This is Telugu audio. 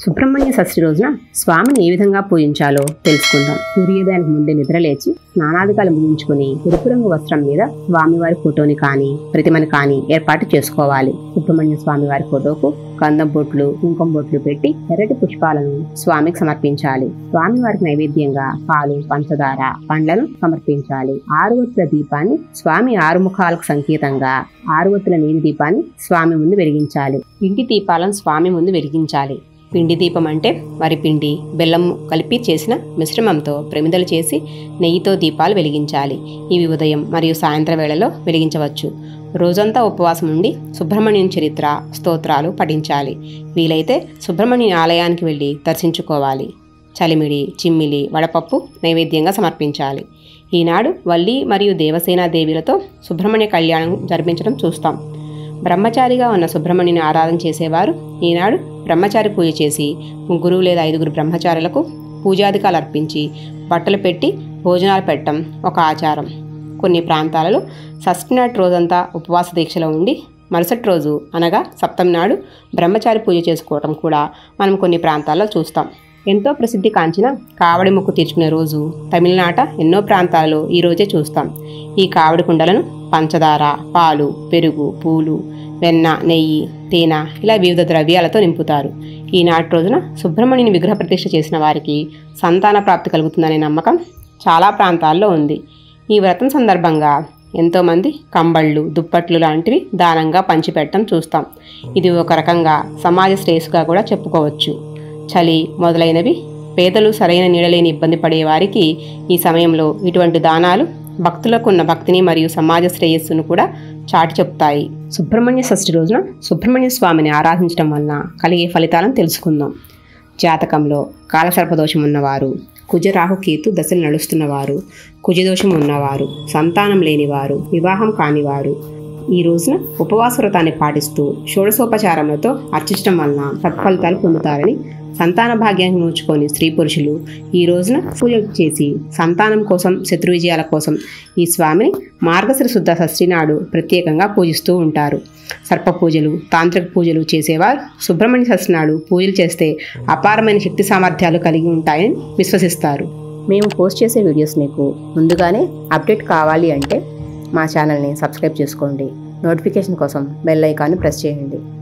సుబ్రహ్మణ్య షష్ఠి రోజున స్వామిని ఏ విధంగా పూజించాలో తెలుసుకుందాం సూర్యోదయానికి ముందే నిద్రలేచి స్నానాధికాలు ముగించుకుని ఎరుపు రంగు వస్త్రం మీద స్వామివారి ఫోటోని కానీ ప్రతిమని కానీ ఏర్పాటు చేసుకోవాలి సుబ్రహ్మణ్య స్వామి వారి ఫోటోకు గంధం బొట్లు కుంకుమ బొట్లు పెట్టి ఎర్రటి పుష్పాలను స్వామికి సమర్పించాలి స్వామి వారికి నైవేద్యంగా పాలు పంచదార పండ్లను సమర్పించాలి ఆరు ఒత్తుల దీపాన్ని స్వామి ఆరు ముఖాలకు సంకేతంగా ఆరు ఒత్తుల నీటి దీపాన్ని స్వామి ముందు వెలిగించాలి ఇంటి దీపాలను స్వామి ముందు వెలిగించాలి పిండి దీపం అంటే వరి పిండి బెల్లం కలిపి చేసిన మిశ్రమంతో ప్రమిదలు చేసి నెయ్యితో దీపాలు వెలిగించాలి ఇవి ఉదయం మరియు సాయంత్రం వేళలో వెలిగించవచ్చు రోజంతా ఉపవాసం ఉండి సుబ్రహ్మణ్యం చరిత్ర స్తోత్రాలు పఠించాలి వీలైతే సుబ్రహ్మణ్యం ఆలయానికి వెళ్ళి దర్శించుకోవాలి చలిమిడి చిమ్మిలి వడపప్పు నైవేద్యంగా సమర్పించాలి ఈనాడు వల్లి మరియు దేవసేన దేవిలతో సుబ్రహ్మణ్య కళ్యాణం జరిపించడం చూస్తాం బ్రహ్మచారిగా ఉన్న సుబ్రహ్మణ్యుని ఆరాధన చేసేవారు ఈనాడు బ్రహ్మచారి పూజ చేసి ముగ్గురు లేదా ఐదుగురు బ్రహ్మచారులకు పూజాధికాలు అర్పించి బట్టలు పెట్టి భోజనాలు పెట్టడం ఒక ఆచారం కొన్ని ప్రాంతాలలో షష్ఠి నాటి రోజంతా ఉపవాస దీక్షలో ఉండి మరుసటి రోజు అనగా సప్తమి నాడు బ్రహ్మచారి పూజ చేసుకోవటం కూడా మనం కొన్ని ప్రాంతాల్లో చూస్తాం ఎంతో ప్రసిద్ధి కాంచిన కావడి మొక్కు తీర్చుకునే రోజు తమిళనాట ఎన్నో ప్రాంతాలలో ఈ రోజే చూస్తాం ఈ కావడి కుండలను పంచదార పాలు పెరుగు పూలు వెన్న నెయ్యి తేనె ఇలా వివిధ ద్రవ్యాలతో నింపుతారు ఈనాటి రోజున సుబ్రహ్మణ్యుని విగ్రహ ప్రతిష్ఠ చేసిన వారికి సంతాన ప్రాప్తి కలుగుతుందనే నమ్మకం చాలా ప్రాంతాల్లో ఉంది ఈ వ్రతం సందర్భంగా ఎంతోమంది కంబళ్ళు దుప్పట్లు లాంటివి దానంగా పంచిపెట్టడం చూస్తాం ఇది ఒక రకంగా సమాజ శ్రేయస్సుగా కూడా చెప్పుకోవచ్చు చలి మొదలైనవి పేదలు సరైన నీడలేని ఇబ్బంది పడే వారికి ఈ సమయంలో ఇటువంటి దానాలు భక్తులకు ఉన్న భక్తిని మరియు సమాజ శ్రేయస్సును కూడా చాటి చెప్తాయి సుబ్రహ్మణ్య షష్ఠి రోజున సుబ్రహ్మణ్య స్వామిని ఆరాధించడం వలన కలిగే ఫలితాలను తెలుసుకుందాం జాతకంలో కాలసర్పదోషం ఉన్నవారు కుజరాహు కేతు దశలు నడుస్తున్నవారు కుజదోషం ఉన్నవారు సంతానం లేనివారు వివాహం కానివారు ఈ రోజున ఉపవాస వ్రతాన్ని పాటిస్తూ షోడశోపచారములతో అర్చించడం వలన సత్ఫలితాలు పొందుతారని సంతాన భాగ్యాన్ని నోచుకొని స్త్రీ పురుషులు ఈ రోజున పూజ చేసి సంతానం కోసం శత్రు విజయాల కోసం ఈ స్వామిని మార్గశిర శుద్ధ షష్ఠి నాడు ప్రత్యేకంగా పూజిస్తూ ఉంటారు సర్ప పూజలు తాంత్రిక పూజలు చేసేవారు సుబ్రహ్మణ్య షష్ఠి నాడు పూజలు చేస్తే అపారమైన శక్తి సామర్థ్యాలు కలిగి ఉంటాయని విశ్వసిస్తారు మేము పోస్ట్ చేసే వీడియోస్ మీకు ముందుగానే అప్డేట్ కావాలి అంటే మా ఛానల్ని సబ్స్క్రైబ్ చేసుకోండి నోటిఫికేషన్ కోసం బెల్ ఐకాన్ని ప్రెస్ చేయండి